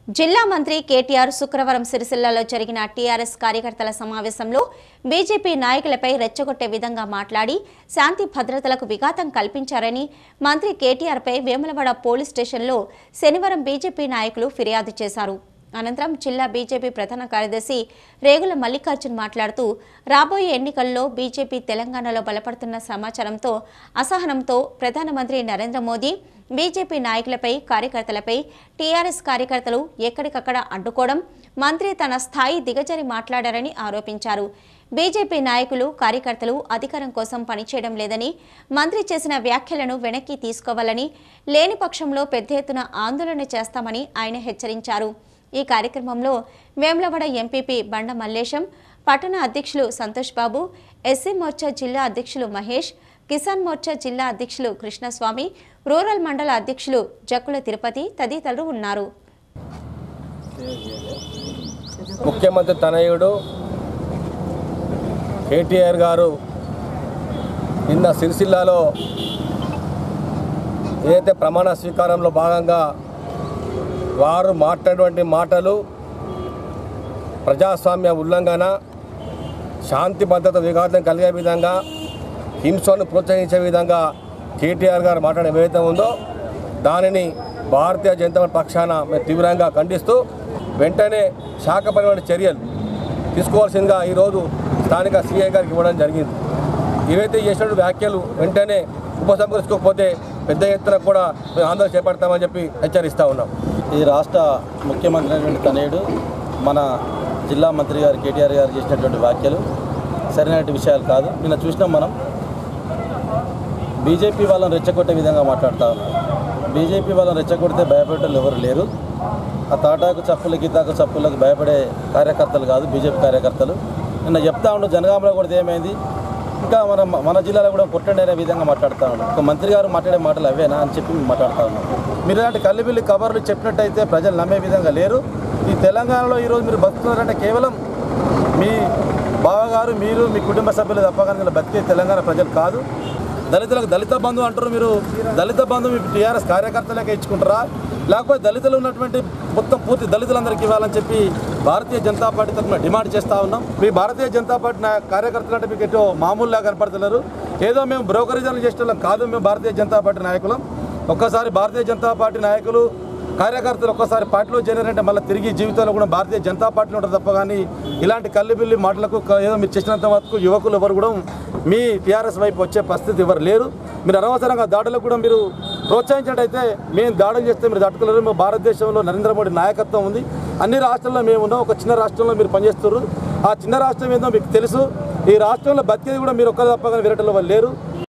జిల్లా మంత్రి కేటీఆర్ శుక్రవారం సిరిసిల్లలో జరిగిన టీఆర్ఎస్ కార్యకర్తల సమావేశంలో బీజేపీ నాయకులపై రెచ్చగొట్టే విధంగా మాట్లాడి శాంతి భద్రతలకు విఘాతం కల్పించారని మంత్రి కేటీఆర్పై వేములవాడ పోలీస్ స్టేషన్లో శనివారం బీజేపీ నాయకులు ఫిర్యాదు చేశారు అనంతరం జిల్లా బీజేపీ ప్రధాన కార్యదర్శి రేగుల మల్లికార్జున్ మాట్లాడుతూ రాబోయే ఎన్నికల్లో బీజేపీ తెలంగాణలో బలపడుతున్న సమాచారంతో అసహనంతో ప్రధానమంత్రి నరేంద్ర మోదీ బీజేపీ నాయకులపై కార్యకర్తలపై టీఆర్ఎస్ కార్యకర్తలు ఎక్కడికక్కడ అడ్డుకోవడం మంత్రి తన స్థాయి దిగజారి మాట్లాడారని ఆరోపించారు బీజేపీ నాయకులు కార్యకర్తలు అధికారం కోసం పనిచేయడం లేదని మంత్రి చేసిన వ్యాఖ్యలను వెనక్కి తీసుకోవాలని లేని పక్షంలో పెద్ద ఎత్తున ఆందోళన చేస్తామని ఆయన హెచ్చరించారు ఈ కార్యక్రమంలో వేములవాడ ఎంపీపీ బండ మల్లేశం పట్టణ అధ్యక్షులు సంతోష్ బాబు ఎస్సీ మోర్చా జిల్లా అధ్యక్షులు మహేష్ కిసాన్ మోర్చా జిల్లా అధ్యక్షులు కృష్ణస్వామి రూరల్ మండల అధ్యక్షులు జక్కుల తిరుపతి తదితరులు ఉన్నారు ముఖ్యమంత్రి తనయుడు కేటీఆర్ గారు నిన్న సిరిసిల్లాలో ఏదైతే ప్రమాణ స్వీకారంలో భాగంగా వారు మాట్లాడినటువంటి మాటలు ప్రజాస్వామ్య ఉల్లంఘన శాంతి భద్రత విఘాతం కలిగే విధంగా హింసను ప్రోత్సహించే విధంగా కేటీఆర్ గారు మాట్లాడే ఏదైతే ఉందో దానిని భారతీయ జనతా పార్టీ పక్షాన మేము తీవ్రంగా ఖండిస్తూ వెంటనే శాఖపరమైన చర్యలు తీసుకోవాల్సిందిగా ఈరోజు స్థానిక సీఐ గారికి ఇవ్వడం జరిగింది ఏవైతే చేసిన వ్యాఖ్యలు వెంటనే ఉపసంహరించుకోకపోతే పెద్ద ఎత్తున కూడా మేము ఆందోళన చేపడతామని చెప్పి హెచ్చరిస్తూ ఉన్నాం ఈ రాష్ట్ర ముఖ్యమంత్రి అయినటువంటి తనయుడు మన జిల్లా మంత్రి గారు కేటీఆర్ గారు చేసినటువంటి వ్యాఖ్యలు సరైనటువంటి విషయాలు కాదు నిన్న చూసినాం మనం బీజేపీ వాళ్ళని రెచ్చగొట్టే విధంగా మాట్లాడుతూ ఉన్నారు బీజేపీ వాళ్ళని రెచ్చగొడితే భయపడేటోళ్ళు ఎవరు లేరు ఆ తాటాకు చప్పుల గీతాకు చప్పులకు భయపడే కార్యకర్తలు కాదు బీజేపీ కార్యకర్తలు నిన్న చెప్తా ఉండు జనగామలో కూడా ఏమైంది ఇంకా మన మన జిల్లాలో కూడా పుట్టండి విధంగా మాట్లాడుతూ ఉన్నాం ఒక మంత్రి గారు మాట్లాడే మాటలు అవేనా అని చెప్పి మేము మాట్లాడుతూ ఉన్నాం మీరు ఇలాంటి కల్లిబిల్లి కబర్లు చెప్పినట్టయితే ప్రజలు నమ్మే విధంగా లేరు ఈ తెలంగాణలో ఈరోజు మీరు బతుకుతున్నారంటే కేవలం మీ బావగారు మీరు మీ కుటుంబ సభ్యులు తప్ప కానీ ఇలా బతికే తెలంగాణ ప్రజలు కాదు దళితులకు దళిత బంధు అంటారు మీరు దళిత బంధు మీ టీఆర్ఎస్ కార్యకర్తలకే ఇచ్చుకుంటారా లేకపోతే దళితులు ఉన్నటువంటి మొత్తం పూర్తి దళితులందరికీ ఇవ్వాలని చెప్పి భారతీయ జనతా పార్టీ తరఫున డిమాండ్ చేస్తూ ఉన్నాం మీ భారతీయ జనతా పార్టీ నా కార్యకర్తలు అంటే మీకు ఎటో మామూలుగా కనపడుతున్నారు ఏదో మేము బ్రోకరేజీలు చేసేటోళ్ళం కాదు మేము భారతీయ జనతా పార్టీ నాయకులం ఒక్కసారి భారతీయ జనతా పార్టీ నాయకులు కార్యకర్తలు ఒక్కసారి పార్టీలో చేరారంటే మళ్ళీ తిరిగి జీవితంలో కూడా భారతీయ జనతా పార్టీలో ఉంటుంది తప్ప కానీ ఇలాంటి కల్లిబిల్లి మాటలకు క- ఏదో మీరు చేసినంత వరకు యువకులు ఎవరు కూడా మీ టీఆర్ఎస్ వైపు వచ్చే పరిస్థితి ఎవరు లేరు మీరు అనవసరంగా దాడులకు కూడా మీరు ప్రోత్సహించినట్టయితే మేము దాడులు చేస్తే మీరు తట్టుకోలేరు మా భారతదేశంలో నరేంద్ర మోడీ నాయకత్వం ఉంది అన్ని రాష్ట్రాల్లో మేము ఉన్నాం ఒక చిన్న రాష్ట్రంలో మీరు పనిచేస్తున్నారు ఆ చిన్న రాష్ట్రం ఏందో మీకు తెలుసు ఈ రాష్ట్రంలో బతికేది కూడా మీరు ఒక్కరు తప్ప కానీ వేరేటలో వాళ్ళు లేరు